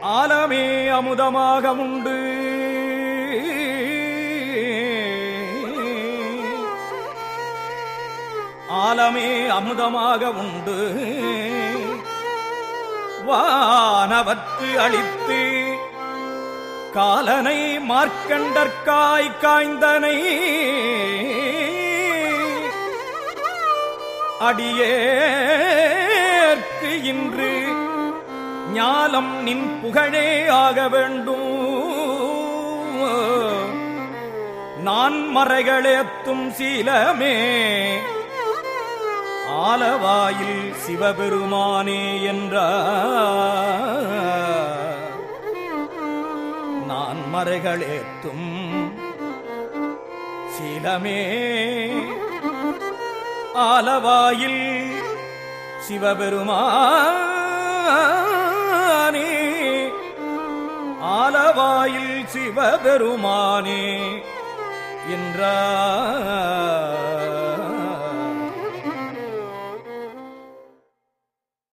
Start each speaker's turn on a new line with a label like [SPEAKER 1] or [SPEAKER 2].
[SPEAKER 1] ஆலமே அமுதமாக உண்டு ஆலமே அமுதமாக உண்டு வானவத்து அளித்து காலனை மார்க்கண்டற்காய் காய்ந்தனை அடியேற்கு இன்று ஞாலம் நின் புகழே ஆக வேண்டும் நான் மறைகளேத்தும் சீலமே ஆலவாயில் சிவபெருமானே என்றார் நான் மறைகளேத்தும் சீலமே ஆலவாயில் சிவபெருமானே ஆலவாயில் சிவபெருமானே என்றார்